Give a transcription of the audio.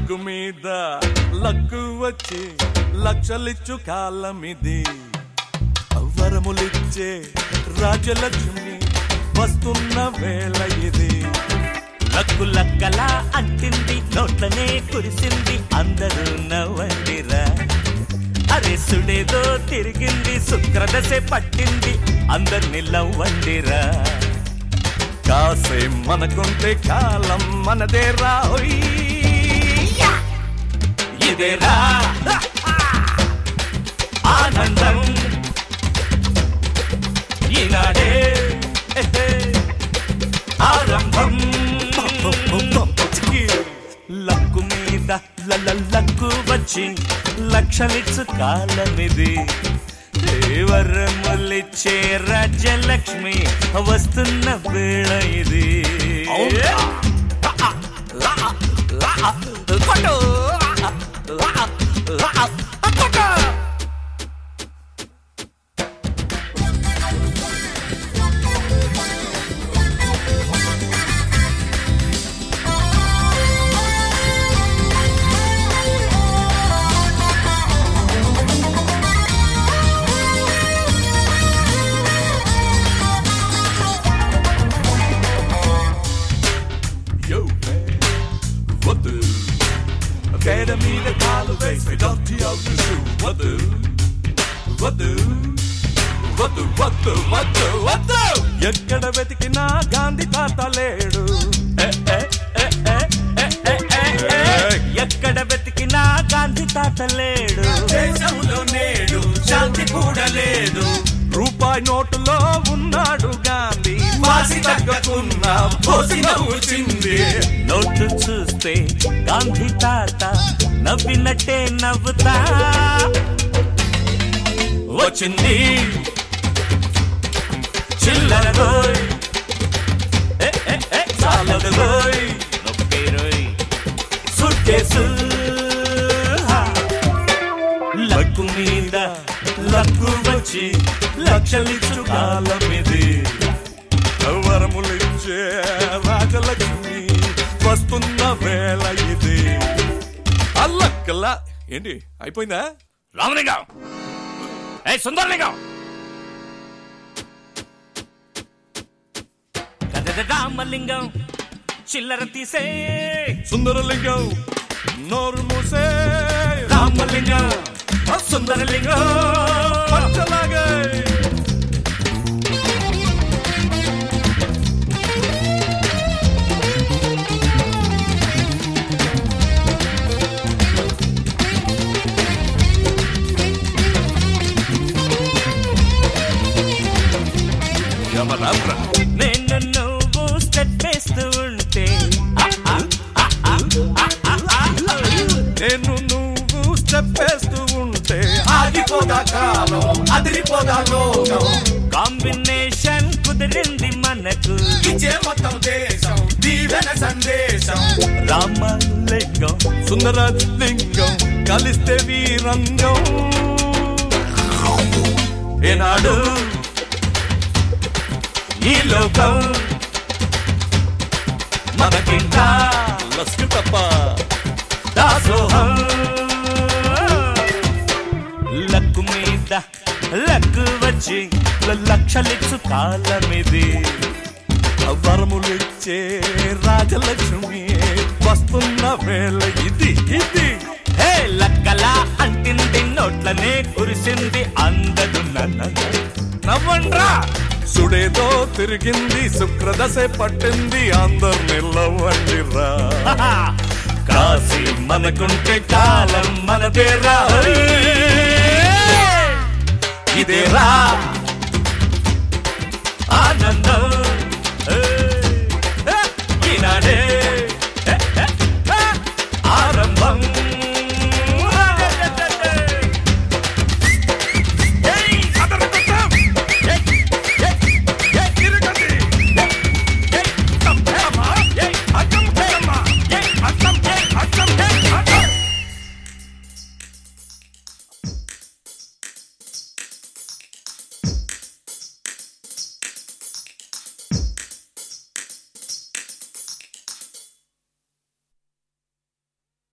Luck మీద luck వచ్చి లక్షలిచ్చు కాలమిది వరములిచ్చే రాజలక్ష్మి వస్తున్న వేళ ఇది లక్కు లక్కలా అంటింది నోట్లనే కురిసింది అందరూ నవ్వండిరా అరే సుడేదో తిరిగింది శుక్రదశే పట్టింది అందరిని నవ్వండిరా కాసే మనకుంటే కాలం మనదే రాహోయ్ ఇదేరా ఆనందం ఈనాడే ఆరంభం లక్కు మీద లల లక్కు వచ్చి లక్షలిచ్చు కాలమిది వరములిచ్చే రాజ్యలక్ష్మి వస్తున్న వేళ ఇది కొట్టు! కొట్టు! Yo, వద్దు పేడ మీద కాలు వేసి డొట్టి అవుతూ వద్దు వద్దు వద్దు వద్దు వద్దు వద్దు ఎక్కడ వెతికినా గాంధీ తాత లేడు ఏ, ఏ, ఏ, ఏ, ఏ, ఏ, ఏ, ఏ. ఎక్కడ వెతికినా గాంధీ తాత లేడు దేశంలో నేడు శాంతి కూడా లేదు రూపాయి నోటులో ఉన్నాడు గాంధీ వాసి తగ్గకున్న పోసి నవ్వుచింది నోటు చూస్తే గాంధీ తాత నవ్వినట్టే నవ్వుతా వచ్చింది చిల్లర రోయ్ ఏ, ఏ, ఏ, చాలదు రోయ్ నొప్పి రోయ్ సూట్ కేసు లక్కు మీద లక్కు వచ్చి లక్షలిచ్చు కాలం ఇది వరములిచ్చే రాజలక్ష్మి వస్తున్న వేళ ఇది అల్లక్కల్లా ఏంటి అయిపోయిందా రామలింగం ఏ సుందరలింగం రామలింగం చిల్లర తీసే సుందరలింగం నోరు మూసే రామలింగం సుందరలింగం పచ్చలాగే యమరాత్ర నేను నువ్వు స్టెప్ వేస్తూ ఉంటే ఆ, ఆ, ఆ, ఆ, ఆ, ఆ, ఆ, ఆ. నేను నువ్వు స్టెప్ వేస్తూ ఉంటే ఆగిపోదా కాలం అదిరిపోదా లోకం కాంబినేషన్ కుదిరింది మనకు ఇచ్చే మొత్తం దేశం దీవెన సందేశం రామలింగం సుందరలింగం కలిస్తే వీరంగం ఏనాడు ఈ లోకం మనకింకా లస్కి తప్ప దాసోహం లక్కు మీద లక్కు వచ్చి లక్షలిచ్చు కాలమిది వరములిచ్చే రాజలక్ష్మి వస్తున్న వేళ ఇది ఇది హే లక్కలా అంటింది నోట్లనే కురిసింది అందదు నన్ను నవ్వండ్రా సుడేదో తిరిగింది శుక్రదశే పట్టింది అందరు నవ్వండిరా కాశీ మనకుంటే కాలం మనదేరా ఇదేరా